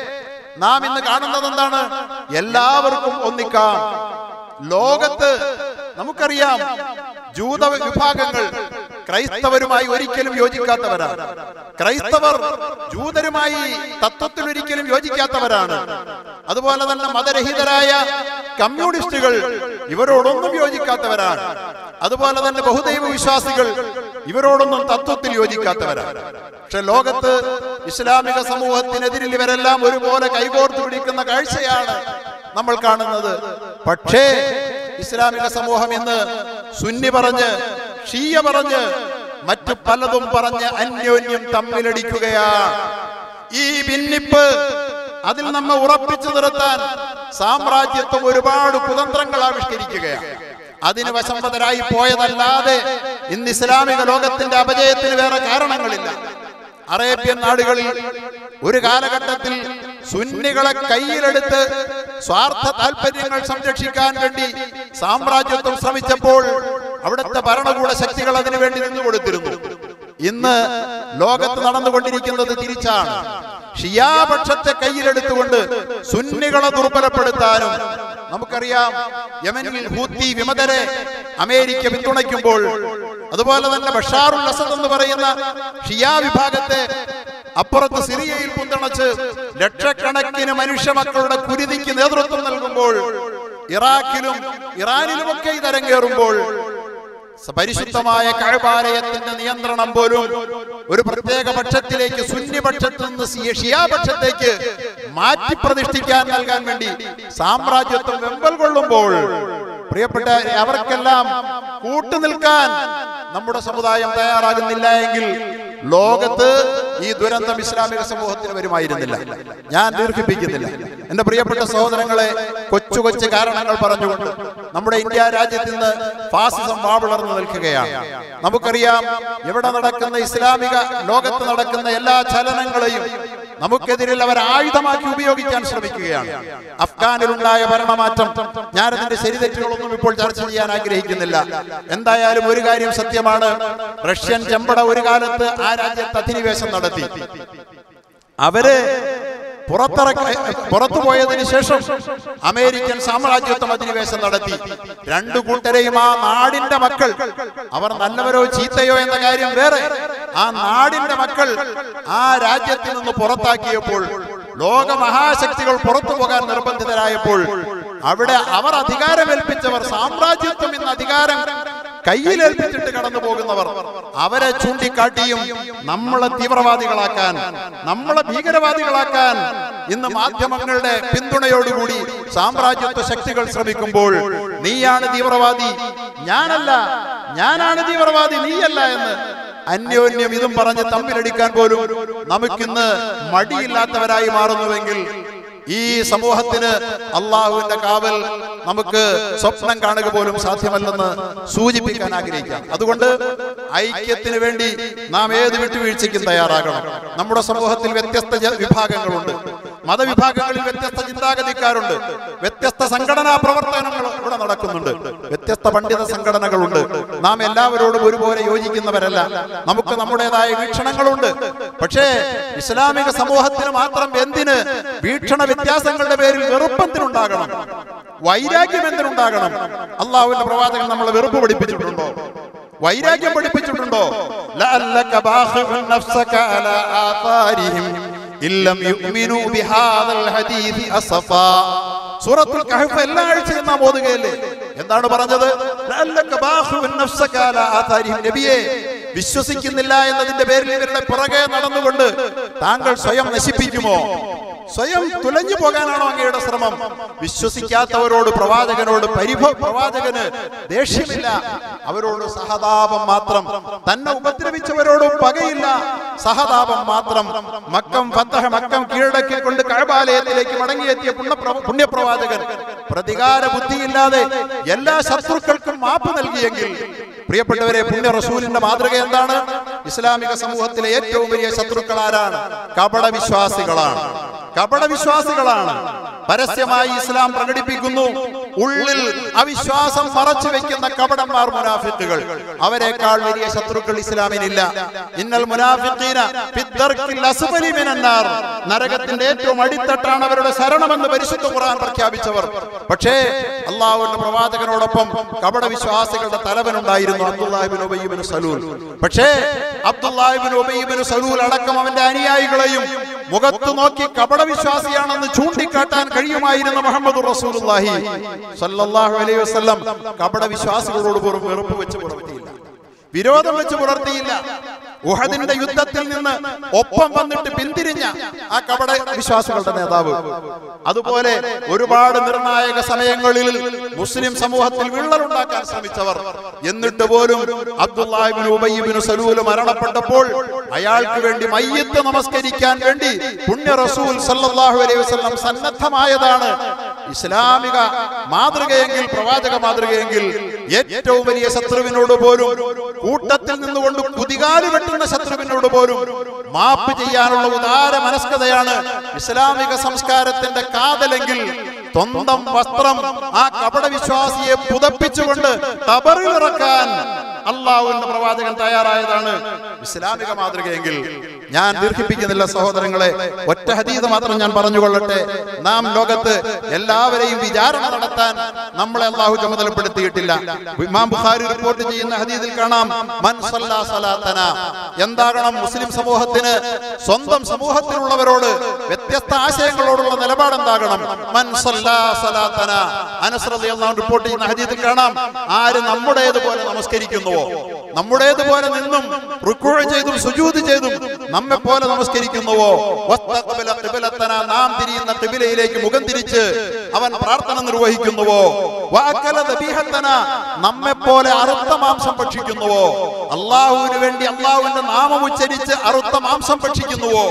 നാം ഇന്ന് കാണുന്നത് എന്താണ് എല്ലാവർക്കും ഒന്നിക്കാം ലോകത്ത് നമുക്കറിയാം ജൂത വിഭാഗങ്ങൾ ക്രൈസ്തവരുമായി ഒരിക്കലും യോജിക്കാത്തവരാണ് ക്രൈസ്തവർ ജൂതരുമായി തത്വത്തിൽ ഒരിക്കലും യോജിക്കാത്തവരാണ് അതുപോലെ തന്നെ മതരഹിതരായ കമ്മ്യൂണിസ്റ്റുകൾ ഇവരോടൊന്നും യോജിക്കാത്തവരാണ് അതുപോലെ തന്നെ ബഹുദൈവ വിശ്വാസികൾ ഇവരോടൊന്നും തത്വത്തിൽ യോജിക്കാത്തവരാണ് പക്ഷെ ലോകത്ത് ഇസ്ലാമിക സമൂഹത്തിനെതിരിൽ ഇവരെല്ലാം ഒരുപോലെ കൈകോർത്ത് പിടിക്കുന്ന കാഴ്ചയാണ് നമ്മൾ കാണുന്നത് പക്ഷേ ഇസ്ലാമിക സമൂഹം ഇന്ന് സുന്നി പറഞ്ഞ് ഷീയ പറഞ്ഞ് മറ്റു പലതും പറഞ്ഞ് അന്യോന്യം തമ്മിലടിക്കുകയാണ് ഈ ഭിന്നിപ്പ് അതിൽ നമ്മെ ഉറപ്പിച്ചു നിർത്താൻ സാമ്രാജ്യത്വം ഒരുപാട് കുതന്ത്രങ്ങൾ ആവിഷ്കരിക്കുകയാണ് അതിന് വശംവതരായി പോയതല്ലാതെ ഇന്ന് ഇസ്ലാമിക ലോകത്തിന്റെ അപജയത്തിന് വേറെ കാരണങ്ങളില്ല അറേബ്യൻ നാടുകളിൽ ഒരു കാലഘട്ടത്തിൽ സുന്നികളെ കയ്യിലെടുത്ത് സ്വാർത്ഥ താല്പര്യങ്ങൾ സംരക്ഷിക്കാൻ വേണ്ടി സാമ്രാജ്യത്വം ശ്രമിച്ചപ്പോൾ അവിടുത്തെ ഭരണകൂട ശക്തികൾ അതിനു വേണ്ടി നിന്നു കൊടുത്തിരുന്നു ഇന്ന് ലോകത്ത് നടന്നുകൊണ്ടിരിക്കുന്നത് തിരിച്ചാണ് ഷിയാപക്ഷത്തെ കയ്യിലെടുത്തുകൊണ്ട് സുന്നികളെ ദുർബലപ്പെടുത്താനും നമുക്കറിയാം യമനിൽ ഹൂത്തി വിമതരെ അമേരിക്ക പിന്തുണയ്ക്കുമ്പോൾ അതുപോലെ തന്നെ ബഷാറുൽ അസദ് എന്ന് പറയുന്ന ഷിയാ വിഭാഗത്തെ അപ്പുറത്ത് സിറിയയിൽ പിന്തുണച്ച് ലക്ഷക്കണക്കിന് മനുഷ്യ മക്കളുടെ കുരുതിക്ക് നേതൃത്വം നൽകുമ്പോൾ ഇറാഖിലും ഇറാനിലുമൊക്കെ ഇത് അരങ്ങേറുമ്പോൾ പരിശുദ്ധമായ കഴബാലയത്തിന്റെ നിയന്ത്രണം പോലും ഒരു പ്രത്യേക പക്ഷത്തിലേക്ക് സുന്നി പക്ഷത്ത് നിന്ന് സി- ഷിയാ പക്ഷത്തേക്ക് മാറ്റി പ്രതിഷ്ഠിക്കാൻ നൽകാൻ വേണ്ടി സാമ്രാജ്യത്വം വെമ്പൽ കൊള്ളുമ്പോൾ പ്രിയപ്പെട്ട അവർക്കെല്ലാം കൂട്ടുനിൽക്കാൻ നമ്മുടെ സമുദായം തയ്യാറാകുന്നില്ല എങ്കിൽ ലോകത്ത് ഈ ദുരന്തം ഇസ്ലാമിക സമൂഹത്തിന് വരുമായിരുന്നില്ല ഞാൻ ദീർഘിപ്പിക്കുന്നില്ല എന്റെ പ്രിയപ്പെട്ട സഹോദരങ്ങളെ കൊച്ചു കൊച്ചു കാരണങ്ങൾ പറഞ്ഞുകൊണ്ട് നമ്മുടെ ഇന്ത്യ രാജ്യത്ത് നിന്ന് ഫാസിസം വാവിളർന്നു നിൽക്കുകയാണ് നമുക്കറിയാം ഇവിടെ നടക്കുന്ന ഇസ്ലാമിക ലോകത്ത് നടക്കുന്ന എല്ലാ ചലനങ്ങളെയും നമുക്കെതിരിൽ അവർ ആയുധമാക്കി ഉപയോഗിക്കാൻ ശ്രമിക്കുകയാണ് അഫ്ഗാനിലുണ്ടായ ഭരണമാറ്റം ഞാനതിന്റെ ശരിതെറ്റുകളൊന്നും ഇപ്പോൾ ചർച്ച ചെയ്യാൻ ആഗ്രഹിക്കുന്നില്ല എന്തായാലും ഒരു കാര്യം സത്യമാണ് റഷ്യൻ ചെമ്പട ഒരു കാലത്ത് ആ രാജ്യത്ത് അധിനിവേശം നടത്തി അവര് പുറത്തിറക്ക പുറത്തു പോയതിനു ശേഷം അമേരിക്കൻ സാമ്രാജ്യത്വം അധിനിവേശം നടത്തി രണ്ടു കൂട്ടരെയും ആ നാടിന്റെ മക്കൾ അവർ നല്ലവരോ ചീത്തയോ എന്ന കാര്യം വേറെ ആ നാടിന്റെ മക്കൾ ആ രാജ്യത്തിൽ നിന്ന് പുറത്താക്കിയപ്പോൾ ലോക മഹാശക്തികൾ പുറത്തു പോകാൻ നിർബന്ധിതരായപ്പോൾ അവിടെ അവർ അധികാരമേൽപ്പിച്ചവർ സാമ്രാജ്യത്വം ഇന്ന് അധികാരം കയ്യിലേൽപ്പിച്ചിട്ട് കടന്നു പോകുന്നവർ അവരെ ചൂണ്ടിക്കാട്ടിയും നമ്മളെ തീവ്രവാദികളാക്കാൻ നമ്മളെ ഭീകരവാദികളാക്കാൻ ഇന്ന് മാധ്യമങ്ങളുടെ പിന്തുണയോടുകൂടി സാമ്രാജ്യത്വ ശക്തികൾ ശ്രമിക്കുമ്പോൾ നീയാണ് തീവ്രവാദി ഞാനല്ല ഞാനാണ് തീവ്രവാദി നീയല്ല എന്ന് അന്യോന്യം ഇതും പറഞ്ഞ് തമ്മിലടിക്കാൻ പോലും നമുക്കിന്ന് മടിയില്ലാത്തവരായി മാറുന്നുവെങ്കിൽ ഈ സമൂഹത്തിന് അള്ളാഹുവിന്റെ കാവൽ നമുക്ക് സ്വപ്നം കാണുക പോലും സാധ്യമല്ലെന്ന് സൂചിപ്പിക്കാൻ ആഗ്രഹിക്കാം അതുകൊണ്ട് ഐക്യത്തിന് വേണ്ടി നാം ഏത് വിട്ടുവീഴ്ചയ്ക്കും തയ്യാറാകണം നമ്മുടെ സമൂഹത്തിൽ വ്യത്യസ്ത ജ- വിഭാഗങ്ങളുണ്ട് മതവിഭാഗങ്ങളിൽ വ്യത്യസ്ത ചിന്താഗതിക്കാരുണ്ട് വ്യത്യസ്ത സംഘടനാ പ്രവർത്തനങ്ങൾ ഇവിടെ നടക്കുന്നുണ്ട് വ്യത്യസ്ത പണ്ഡിത സംഘടനകളുണ്ട് നാം എല്ലാവരോടും ഒരുപോലെ യോജിക്കുന്നവരല്ല നമുക്ക് നമ്മുടേതായ വീക്ഷണങ്ങളുണ്ട് പക്ഷേ ഇസ്ലാമിക സമൂഹത്തിന് മാത്രം എന്തിന് വീക്ഷണ വ്യത്യാസങ്ങളുടെ പേരിൽ വെറുപ്പത്തിനുണ്ടാകണം വൈരാഗ്യം എന്തിനുണ്ടാകണം അള്ളാഹുവിന്റെ പ്രവാചകൻ നമ്മളെ വെറുപ്പ് പഠിപ്പിച്ചിട്ടുണ്ടോ വൈരാഗ്യം പഠിപ്പിച്ചിട്ടുണ്ടോ ലഅല്ലക ബാഖിഉൻ നഫ്സക അലാ ആഥാരിഹിം ഇല്ലം യുഅ്മിനു ബിഹാദൽ ഹദീസി അസഫാ സൂറത്തുൽ കഹഫ് എല്ലാ ആഴ്ചയും നാം ഓതുകയല്ലേ എന്താണ് പറഞ്ഞത് ലഅല്ലക ബാഖിഉൻ നഫ്സക അലാ ആഥാരിഹിം നബിയേ വിശ്വസിക്കുന്നില്ല എന്നതിന്റെ പേരിൽ ഇവരുടെ പുറകെ നടന്നുകൊണ്ട് താങ്കൾ സ്വയം നശിപ്പിക്കുമോ സ്വയം തുലഞ്ഞു പോകാനാണോ അങ്ങയുടെ ശ്രമം വിശ്വസിക്കാത്തവരോട് പ്രവാചകനോട് പരിഭവ പ്രവാചകന് ദേഷ്യമില്ല അവരോട് സഹതാപം മാത്രം തന്നെ ഉപദ്രവിച്ചവരോടും പകയില്ല സഹതാപം മാത്രം മക്കം ഫത്തഹ മക്കം കീഴടക്കിക്കൊണ്ട് കഴബാലയത്തിലേക്ക് മടങ്ങിയെത്തിയ പുണ്യപ്ര- പുണ്യപ്രവാചകൻ പ്രതികാര ബുദ്ധിയില്ലാതെ എല്ലാ ശത്രുക്കൾക്കും മാപ്പ് നൽകിയെങ്കിൽ പ്രിയപ്പെട്ടവരെ പുണ്യ റസൂലിന്റെ മാതൃക എന്താണ് ഇസ്ലാമിക സമൂഹത്തിലെ ഏറ്റവും വലിയ ശത്രുക്കൾ ആരാണ് കപട വിശ്വാസികളാണ് കപട വിശ്വാസികളാണ് പരസ്യമായി ഇസ്ലാം പ്രകടിപ്പിക്കുന്നു ഉള്ളിൽ അവിശ്വാസം മറച്ചു വെക്കുന്ന കപടന്മാർ മുനാഫിക്കുകൾ അവരെക്കാൾ വലിയ ശത്രുക്കൾ ഇസ്ലാമിനില്ല ഇന്നൽ മുനാഫിഖീന ഫിദ്ദർക്കിൽ അസ്ഫലി മിനന്നാർ നരകത്തിന്റെ ഏറ്റവും അടിത്തട്ടാണ് അവരുടെ ശരണമെന്ന് പരിശുദ്ധ ഖുർആൻ പ്രഖ്യാപിച്ചവർ പക്ഷേ അള്ളാഹുവിന്റെ പ്രവാചകനോടൊപ്പം കപട വിശ്വാസികളുടെ തലവനുണ്ടായിരുന്നു അബ്ദുല്ലാഹിബിൻ ഉബയ്യബിൻ സലൂൽ പക്ഷേ അബ്ദുല്ലാഹിബിൻ ഉബയ്യബിൻ സലൂൽ അടക്കം അവന്റെ അനുയായികളെയും മുഖത്ത് നോക്കി കപട വിശ്വാസിയാണെന്ന് ചൂണ്ടിക്കാട്ടാൻ കഴിയുമായിരുന്ന മുഹമ്മദ് റസൂലുള്ളാഹി സല്ലല്ലാഹു അലൈഹി വസല്ലം കപട വിശ്വാസികളോട് പോലും വെറുപ്പ് വെച്ച് പുറത്തിയില്ല വിരോധം വെച്ച് പുലർത്തിയില്ല ഉഹദിന്റെ യുദ്ധത്തിൽ നിന്ന് ഒപ്പം വന്നിട്ട് പിന്തിരിഞ്ഞ ആ കപട വിശ്വാസികളുടെ നേതാവ് അതുപോലെ ഒരുപാട് നിർണായക സമയങ്ങളിൽ മുസ്ലിം സമൂഹത്തിൽ വിള്ളലുണ്ടാക്കാൻ ശ്രമിച്ചവർ എന്നിട്ട് പോലും അബ്ദുല്ലാഹിബിൻ ഉബയ്യബിന് സലൂല് മരണപ്പെട്ടപ്പോൾ അയാൾക്ക് വേണ്ടി മയ്യത്ത് നമസ്കരിക്കാൻ വേണ്ടി പുണ്യ റസൂൽ സല്ലല്ലാഹു അലൈഹി വസല്ലം സന്നദ്ധമായതാണ് ഇസ്ലാമിക മാതൃകയെങ്കിൽ പ്രവാചക മാതൃകയെങ്കിൽ ഏറ്റവും വലിയ ശത്രുവിനോട് പോലും കൂട്ടത്തിൽ നിന്നുകൊണ്ട് കുതികാല് വെട്ടുന്ന ശത്രുവിനോട് പോലും മാപ്പ് ചെയ്യാനുള്ള ഉദാര മനസ്കതയാണ് ഇസ്ലാമിക സംസ്കാരത്തിന്റെ കാതലെങ്കിൽ സ്വന്തം വസ്ത്രം ആ കപട വിശ്വാസിയെ പുതപ്പിച്ചുകൊണ്ട് കബറിലിറക്കാൻ അള്ളാഹുവിന്റെ പ്രവാചകൻ തയ്യാറായതാണ് ഇസ്ലാമിക മാതൃകയെങ്കിൽ ഞാൻ ദീർഘിപ്പിക്കുന്നില്ല സഹോദരങ്ങളെ ഒറ്റ ഹദീത് മാത്രം ഞാൻ പറഞ്ഞുകൊള്ളട്ടെ നാം ലോകത്ത് എല്ലാവരെയും വിചാരണ നടത്താൻ നമ്മളെ അള്ളാഹു ചുമതലപ്പെടുത്തിയിട്ടില്ല ഇമാം ബുഖാരി റിപ്പോർട്ട് ചെയ്യുന്ന ഹദീദിൽ കാണാം മൻ സല്ലാ സലാത്തന എന്താകണം മുസ്ലിം സമൂഹത്തിന് സ്വന്തം സമൂഹത്തിലുള്ളവരോട് വ്യത്യസ്ത ആശയങ്ങളോടുള്ള നിലപാട് എന്താകണം മൻ സല്ലാ സലാത്തന അനസ് റളിയല്ലാഹു അൻഹു റിപ്പോർട്ട് ചെയ്യുന്ന ഹദീദിൽ കാണാം ആര് നമ്മുടേതുപോലെ നമസ്കരിക്കുന്നുവോ നമ്മുടേതുപോലെ നിന്നും റുക്കൂ ചെയ്തും സുജൂദ് ചെയ്തും നമ്മെ പോലെ നമസ്കരിക്കുന്നുവോ വസ്തഖ്ബല ഖിബ്ലത്തന നാം തിരിയുന്ന ഖിബ്ലയിലേക്ക് മുഖം തിരിച്ച് അവൻ പ്രാർത്ഥന നിർവഹിക്കുന്നുവോ വഅക്കല ദബീഹത്തന നമ്മെ പോലെ അറുത്ത മാംസം ഭക്ഷിക്കുന്നുവോ അള്ളാഹുവിന് വേണ്ടി അള്ളാഹുവിന്റെ നാമം ഉച്ചരിച്ച് അറുത്ത മാംസം ഭക്ഷിക്കുന്നുവോ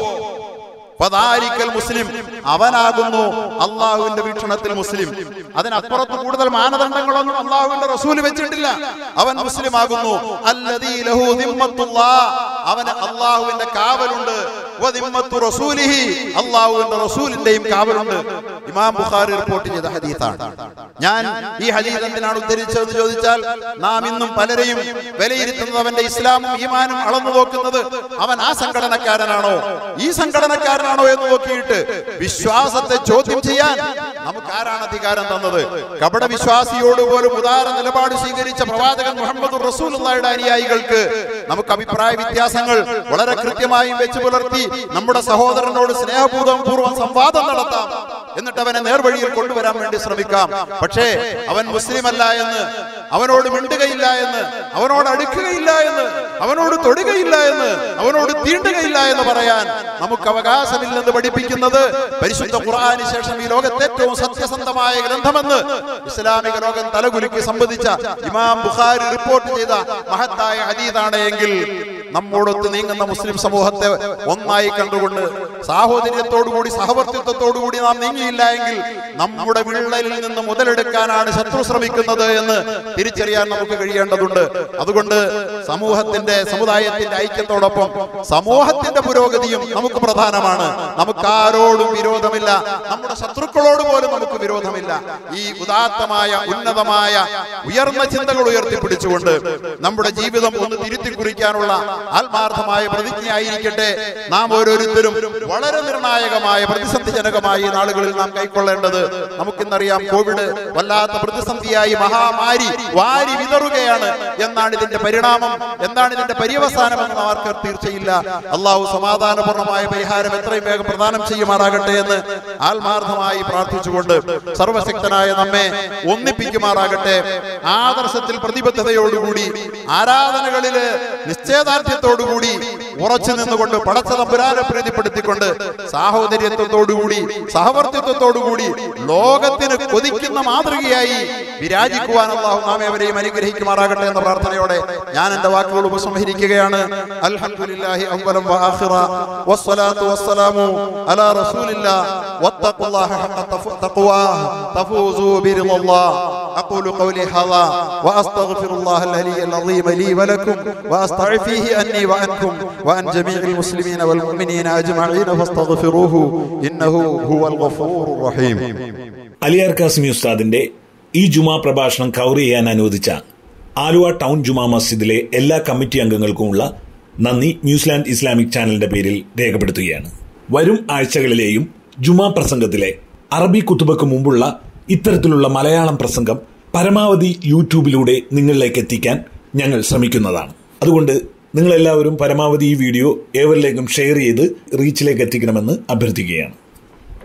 ഫദാലിക്കൽ മുസ്ലിം അവനാകുന്നു അള്ളാഹുവിന്റെ വീക്ഷണത്തിൽ മുസ്ലിം അതിനപ്പുറത്ത് കൂടുതൽ മാനദണ്ഡങ്ങളൊന്നും അള്ളാഹുവിന്റെ റസൂല് വെച്ചിട്ടില്ല അവൻ മുസ്ലിം ആകുന്നു അല്ലദീ ലഹു ദിമ്മത്തുല്ലാ അവന് അള്ളാഹുവിന്റെ കാവലുണ്ട് വദിമ്മത്തു റസൂലിഹി അള്ളാഹുവിന്റെ റസൂലിന്റെയും കാവലുണ്ട് ഇമാം ബുഖാരി റിപ്പോർട്ട് ചെയ്ത ഹദീസാണ് ഞാൻ ഈ ഹദീസ് എന്തിനാണ് ഉദ്ധരിച്ചതെന്ന് ചോദിച്ചാൽ നാം ഇന്നും പലരെയും വിലയിരുത്തുന്നത് അവന്റെ ഇസ്ലാമും ഈമാനും അളന്നു നോക്കുന്നത് അവൻ ആ സംഘടനക്കാരനാണോ ഈ സംഘടനക്കാരനാണോ എന്ന് നോക്കിയിട്ട് വിശ്വാസത്തെ ചോദ്യം ചെയ്യാൻ നമുക്ക് ആരാണ് അധികാരം തന്നത് കപട വിശ്വാസിയോട് പോലും ഉദാര നിലപാട് സ്വീകരിച്ച പ്രവാചകൻ മുഹമ്മദ് റസൂലുള്ളാഹിയുടെ അനുയായികൾക്ക് നമുക്ക് അഭിപ്രായ വ്യത്യാസങ്ങൾ വളരെ കൃത്യമായും വെച്ച് പുലർത്തി നമ്മുടെ സഹോദരനോട് സ്നേഹപൂർവ്വം പൂർവ്വം സംവാദം നടത്താം എന്നിട്ട് അവനെ നേർവഴിയിൽ കൊണ്ടുവരാൻ വേണ്ടി ശ്രമിക്കാം പക്ഷേ അവൻ മുസ്ലിം അല്ല എന്ന് അവനോട് മിണ്ടുകയില്ല എന്ന് അവനോട് അടുക്കുകയില്ല എന്ന് അവനോട് തൊടുകയില്ല എന്ന് അവനോട് തീണ്ടുകയില്ല എന്ന് പറയാൻ നമുക്ക് അവകാശമില്ലെന്ന് പഠിപ്പിക്കുന്നത് പരിശുദ്ധ ഖുർആന് ശേഷം ഈ ലോകത്തെ ഏറ്റവും സത്യസന്ധമായ ഗ്രന്ഥമെന്ന് ഇസ്ലാമിക ലോകം തലകുലുക്കി സംബന്ധിച്ച ഇമാം ബുഖാരി റിപ്പോർട്ട് ചെയ്ത മഹത്തായ ഹദീദാണ് എങ്കിൽ നമ്മോടൊത്ത് നീങ്ങുന്ന മുസ്ലിം സമൂഹത്തെ ഒന്നായി കണ്ടുകൊണ്ട് സാഹോദര്യത്തോടുകൂടി സഹവർത്തിത്വത്തോടുകൂടി നാം നീങ്ങിയില്ല എങ്കിൽ നമ്മുടെ വിള്ളലിൽ നിന്ന് മുതലെടുക്കാനാണ് ശത്രു ശ്രമിക്കുന്നത് എന്ന് തിരിച്ചറിയാൻ നമുക്ക് കഴിയേണ്ടതുണ്ട് അതുകൊണ്ട് സമൂഹത്തിന്റെ സമുദായത്തിന്റെ ഐക്യത്തോടൊപ്പം സമൂഹത്തിന്റെ പുരോഗതിയും നമുക്ക് പ്രധാനമാണ് നമുക്ക് ആരോടും വിരോധമില്ല നമ്മുടെ ശത്രുക്കളോട് പോലും നമുക്ക് വിരോധമില്ല ഈ ഉദാത്തമായ ഉന്നതമായ ഉയർന്ന ചിന്തകൾ ഉയർത്തിപ്പിടിച്ചുകൊണ്ട് നമ്മുടെ ജീവിതം ഒന്ന് തിരുത്തി കുറിക്കാനുള്ള ആത്മാർത്ഥമായ പ്രതിജ്ഞയായിരിക്കട്ടെ നാം ഓരോരുത്തരും വളരെ നിർണായകമായ പ്രതിസന്ധിജനകമായ ഈ നാളുകളിൽ നാം കൈക്കൊള്ളേണ്ടത് നമുക്കിന്നറിയാം കോവിഡ് വല്ലാത്ത പ്രതിസന്ധിയായി മഹാമാരി വാരി വിതറുകയാണ് എന്നാണ് ഇതിന്റെ പരിണാമം എന്താണ് ഇതിന്റെ പര്യവസാനം എന്ന് ആർക്ക് തീർച്ചയില്ല അള്ളാഹു സമാധാനപൂർണമായ പരിഹാരം എത്രയും വേഗം പ്രദാനം ചെയ്യുമാറാകട്ടെ എന്ന് ആത്മാർത്ഥമായി പ്രാർത്ഥിച്ചുകൊണ്ട് സർവശക്തനായ നമ്മെ ഒന്നിപ്പിക്കുമാറാകട്ടെ ആദർശത്തിൽ പ്രതിബദ്ധതയോടുകൂടി ആരാധനകളില് നിശ്ചയദാർഢ്യത്തോടുകൂടി ഉറച്ചു നിന്നുകൊണ്ട് പടച്ച തമ്പുരാനെ പ്രീതിപ്പെടുത്തിക്കൊണ്ട് സാഹോദര്യത്വത്തോടുകൂടി സഹവർത്തിത്വത്തോടുകൂടി ലോകത്തിന് കൊതിക്കുന്ന മാതൃകയായി വിരാജിക്കുവാൻ അള്ളാഹു നാം എവരെയും അനുഗ്രഹിക്കുമാറാകട്ടെ എന്ന പ്രാർത്ഥനയോടെ ഞാൻ എന്റെ വാക്കുകൾ ഉപസംഹരിക്കുകയാണ് അൽഹംദുലില്ലാഹി അവ്വലം വആഖിറ വസ്സലാത്തു വസ്സലാമു അലാ റസൂലില്ലാ വത്തഖുല്ലാഹ ഹഖ തഖ്വ- തഖ്വാഹ് തഫൂസു ബിറിളല്ലാഹ് أقول قولي هذا وأستغفر الله العلي العظيم لي ولكم وأستعفيه أني وأنكم وأن جميع المسلمين والمؤمنين أجمعين فاستغفروه إنه هو الغفور الرحيم അലിയാർ കാസിമി ഉസ്താദിന്റെ ഈ ജുമാ പ്രഭാഷണം കവർ ചെയ്യാൻ അനുവദിച്ച ആലുവ ടൗൺ ജുമാ മസ്ജിദിലെ എല്ലാ കമ്മിറ്റി അംഗങ്ങൾക്കുമുള്ള നന്ദി ന്യൂസിലാൻഡ് ഇസ്ലാമിക് ചാനലിന്റെ പേരിൽ രേഖപ്പെടുത്തുകയാണ് വരും ആഴ്ചകളിലെയും ജുമാ പ്രസംഗത്തിലെ അറബി കുത്തുബക്ക് മുമ്പുള്ള ഇത്തരത്തിലുള്ള മലയാളം പ്രസംഗം പരമാവധി യൂട്യൂബിലൂടെ നിങ്ങളിലേക്ക് എത്തിക്കാൻ ഞങ്ങൾ ശ്രമിക്കുന്നതാണ് അതുകൊണ്ട് നിങ്ങളെല്ലാവരും പരമാവധി ഈ വീഡിയോ ഏവരിലേക്കും ഷെയർ ചെയ്ത് റീച്ചിലേക്ക് എത്തിക്കണമെന്ന് അഭ്യർത്ഥിക്കുകയാണ്